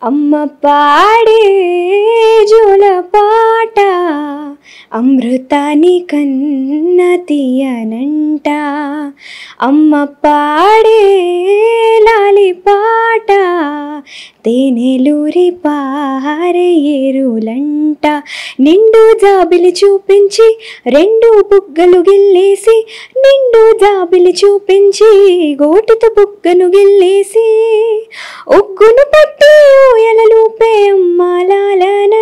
అమ్మ పాడే జోల పాట అమృతాని కన్న తీయనంట అమ్మ పాడే లాలి పాట తేనెలూరి పారే ఏరులంట నిండు జాబిలి చూపించి రెండు బుగ్గలు గిల్లేసి నిండు జాబిలి చూపించి గోటితో బుగ్గను గిల్లేసి ఒగ్గును పట్టి ఊయలలూపే అమ్మాలాలనా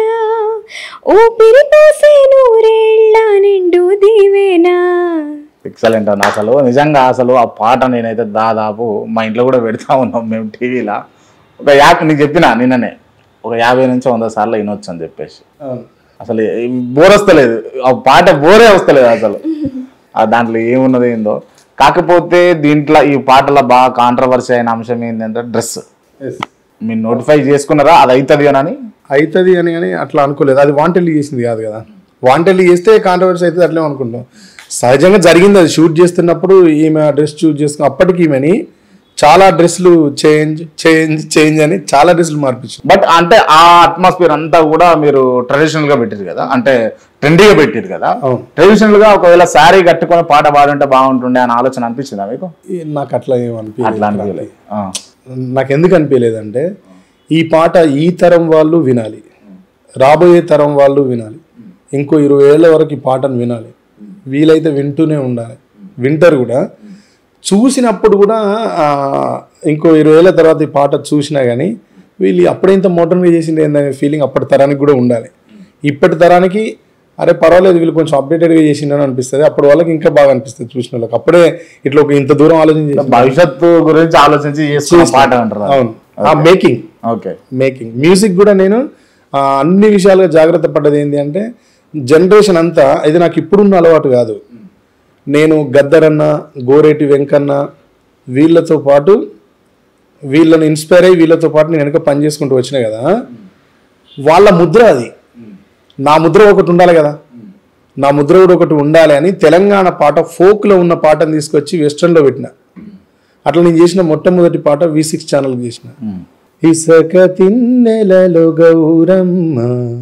ఊపిరి పోసే నూరేళ్ళ నిండు దీవేనా ఎక్సలెంట్ అన్న అసలు నిజంగా అసలు ఆ పాట నేనైతే దాదాపు మా ఇంట్లో కూడా పెడతా ఉన్నాం మేము టీవీలో ఒక యాభై నీకు చెప్పిన నిన్ననే ఒక యాభై నుంచి వంద సార్లు వినొచ్చు అని చెప్పేసి అసలు బోర్ వస్తలేదు ఆ పాట బోరే వస్తలేదు అసలు ఆ దాంట్లో ఏమున్నది ఏందో కాకపోతే దీంట్లో ఈ పాటలో బాగా కాంట్రవర్సీ అయిన అంశం ఏంటంటే డ్రెస్ మీరు నోటిఫై చేసుకున్నారా అది అవుతుంది అని అవుతుంది అని కానీ అట్లా అనుకోలేదు అది వాంటెల్లి చేసింది కాదు కదా వాంటెల్లి చేస్తే కాంట్రవర్సీ అవుతుంది అట్లే అనుకుంటాం సహజంగా జరిగింది అది షూట్ చేస్తున్నప్పుడు ఈమె డ్రెస్ చూస్ చేసుకుని అప్పటికి ఈమెని చాలా డ్రెస్సులు చేంజ్ చేంజ్ చేంజ్ అని చాలా డ్రెస్సులు మార్పించారు బట్ అంటే ఆ అట్మాస్ఫియర్ అంతా కూడా మీరు ట్రెడిషనల్ గా పెట్టారు కదా అంటే ట్రెండీగా పెట్టారు కదా అవును. ట్రెడిషనల్ గా ఒకవేళ శారీ కట్టుకొని పాట పాడుంటే బాగుంటుండే అని ఆలోచన అనిపించిందా మీకు ఈ నాకు అట్లా ఏం అట్లా అనిపించలేదు అనిపించలేదు ఆ. నాకు ఎందుకు అనిపించలేదంటే ఈ పాట ఈ తరం వాళ్ళు వినాలి రాబోయే తరం వాళ్ళు వినాలి ఇంకో ఇరవై ఏళ్ళ వరకు ఈ పాటను వినాలి వీలైతే వింటూనే ఉండాలి వింటారు కూడా చూసినప్పుడు కూడా ఆ, ఇంకో ఇరవై ఏళ్ళ తర్వాత ఈ పాట చూసినా కానీ వీళ్ళు అప్పుడే ఇంత మోడర్న్గా చేసింది ఏందనే ఫీలింగ్ అప్పటి తరానికి కూడా ఉండాలి ఇప్పటి తరానికి అరే పర్వాలేదు వీళ్ళు కొంచెం అప్డేటెడ్గా చేసిండని అనిపిస్తుంది అప్పటి వాళ్ళకి ఇంకా బాగా అనిపిస్తుంది చూసిన వాళ్ళకి అప్పుడే ఇట్లా ఒక ఇంత దూరం ఆలోచన చేసి భవిష్యత్తు గురించి ఆలోచించి చేసుకున్న పాట అంటారు అవును ఆ మేకింగ్ ఓకే మేకింగ్ మ్యూజిక్ కూడా నేను ఆ, అన్ని విషయాలుగా జాగ్రత్త పడ్డది ఏంటి అంటే జనరేషన్ అంతా ఇది నాకు ఇప్పుడున్న అలవాటు కాదు నేను గద్దరన్న గోరేటి వెంకన్న వీళ్ళతో పాటు వీళ్ళని ఇన్స్పైర్ అయ్యి వీళ్ళతో పాటు నేను వెనక పని చేసుకుంటూ వచ్చిన కదా వాళ్ళ ముద్ర అది నా ముద్ర ఒకటి ఉండాలి కదా నా ముద్ర కూడా ఒకటి ఉండాలి అని తెలంగాణ పాట ఫోక్లో ఉన్న పాటను తీసుకొచ్చి వెస్ట్రన్లో పెట్టిన అట్లా నేను చేసిన మొట్టమొదటి పాట వి సిక్స్ ఛానల్కి చేసిన ఇసక తిన్నెలలో గౌరమ్మ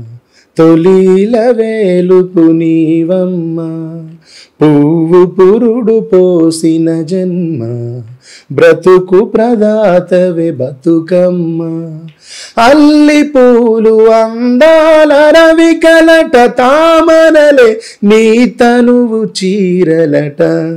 తొలిల వేలుపు నీవమ్మ పువ్వు పురుడు పోసిన జన్మ బ్రతుకు ప్రదాతవే బతుకమ్మ అల్లి పూలు అందాల రవి కలట తామరలే నీ తనువు చీరలట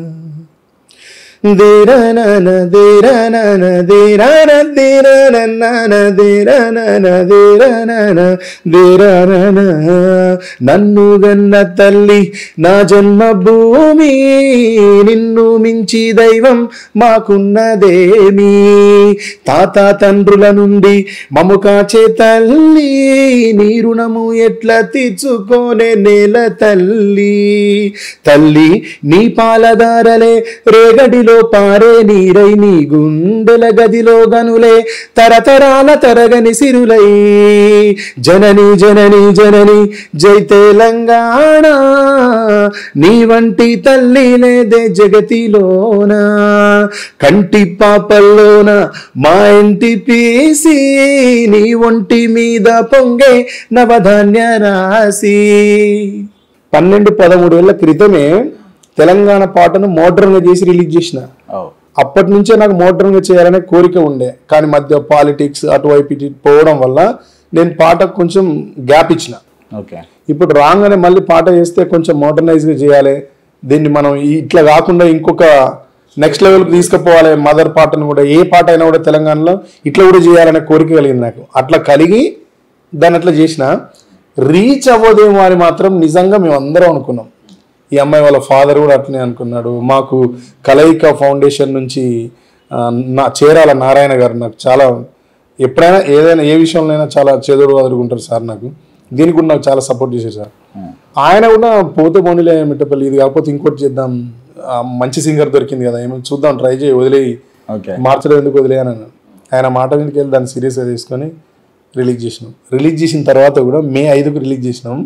దిరనన దిరనన దిరన దిరనన దిరనన దిరనన దిరనన నన్ను గన్న తల్లి నా జన్మభూమి నిన్ను మించి దైవం మాకున్నదేమి తాత తండ్రుల నుండి మము కాచే తల్లి నీ రుణము ఎట్లా తీర్చుకోనే నేల తల్లి తల్లి నీ పాలదారలే రేగడిలో పారే నీరై నీ గుండెల గదిలో గనులే తరతరాల తరగని సిరులై జనని జనని జనని జై తెలంగాణ నీ వంటి తల్లి లేదే జగతిలోన కంటి పాపల్లోన మా ఇంటి పీసి నీ ఒంటి మీద పొంగే నవధాన్య రాసి పన్నెండు పదమూడు ఏళ్ల క్రితమే తెలంగాణ పాటను మోడ్రన్గా చేసి రిలీజ్ చేసిన ఓ. అప్పటి నుంచే నాకు మోడ్రన్గా చేయాలనే కోరిక ఉండే కానీ మధ్య పాలిటిక్స్ అటువైపు ఇటు పోవడం వల్ల నేను పాటకు కొంచెం గ్యాప్ ఇచ్చిన ఓకే ఇప్పుడు రాగానే మళ్ళీ పాట చేస్తే కొంచెం మోడర్నైజ్గా చేయాలి దీన్ని మనం ఈ- ఇట్లా కాకుండా ఇంకొక నెక్స్ట్ లెవెల్కి తీసుకుపోవాలి మదర్ పాటను కూడా ఏ పాట అయినా కూడా తెలంగాణలో ఇట్లా కూడా చేయాలనే కోరిక కలిగింది నాకు అట్లా కలిగి దాన్ని అట్లా చేసిన రీచ్ అవ్వదేమో అని మాత్రం నిజంగా మేము అందరం అనుకున్నాం ఈ అమ్మాయి వాళ్ళ ఫాదర్ కూడా అట్లనే అనుకున్నాడు మాకు కలయిక ఫౌండేషన్ నుంచి ఆ, నా చేరాల నారాయణ గారు నాకు చాలా ఎప్పుడైనా ఏదైనా ఏ విషయంలో చాలా చేదుడు వదులుకుంటారు సార్ నాకు దీనికి కూడా నాకు చాలా సపోర్ట్ చేశారు సార్ ఆయన కూడా పోతే పోనీలే మిట్టపల్లి ఇది కాకపోతే ఇంకోటి చేద్దాం ఆ, మంచి సింగర్ దొరికింది కదా ఏమో చూద్దాం ట్రై చేయి వదిలేయి ఓకే మార్చడం ఎందుకు వదిలేయని అన్నాను ఆయన మాట మీదకి వెళ్ళి దాన్ని సీరియస్గా తీసుకొని రిలీజ్ చేసినాం రిలీజ్ చేసిన తర్వాత కూడా మే ఐదుకు రిలీజ్ చేసినాం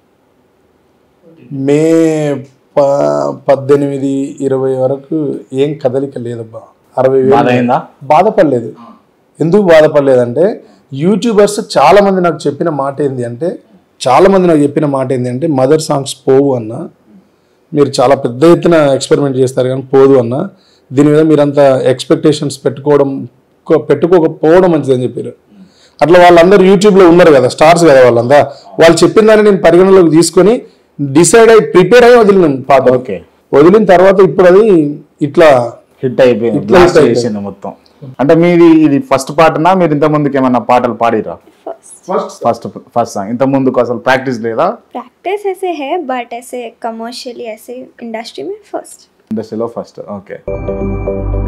మే ప పద్దెనిమిది ఇరవై వరకు ఏం కదలిక లేదబ్బా అరవై వేలు బాధ అయిందా బాధపడలేదు ఎందుకు బాధపడలేదంటే యూట్యూబర్స్ చాలా మంది నాకు చెప్పిన మాట ఏంది అంటే చాలా మంది నాకు చెప్పిన మాట ఏంది అంటే మదర్ సాంగ్స్ పోవు అన్న మీరు చాలా పెద్ద ఎత్తున ఎక్స్పెరిమెంట్ చేస్తారు కానీ పోదు అన్న దీని మీద మీరు అంత ఎక్స్పెక్టేషన్స్ పెట్టుకోవడం కో- పెట్టుకోకపోవడం మంచిదని చెప్పారు అట్లా వాళ్ళందరూ యూట్యూబ్లో ఉన్నారు కదా స్టార్స్ కదా వాళ్ళంతా వాళ్ళు చెప్పిన దాన్ని నేను పరిగణలోకి తీసుకొని డిసైడ్ అయ్యి ప్రిపేర్ అయ్యి వదిలినాను పాట ఓకే వదిలిన తర్వాత ఇప్పుడు అది ఇట్లా హిట్ అయిపోయింది ఇట్లా బ్లాస్ట్ hit చేసింది మొత్తం అంటే మీది ఇది ఫస్ట్ పాటనా మీరు ఇంత ముందుకు ఏమన్నా పాటలు పాడిరా फर्स्ट ఫస్ట్ ఫస్ట్ సాంగ్ ఇంత ముందుకు అసలు ప్రాక్టీస్ లేదా प्रैक्टिस ऐसे है बट ऐसे कमर्शियली ऐसे इंडस्ट्री में फर्स्ट ఇండస్ట్రీలో ఫస్ట్ ఓకే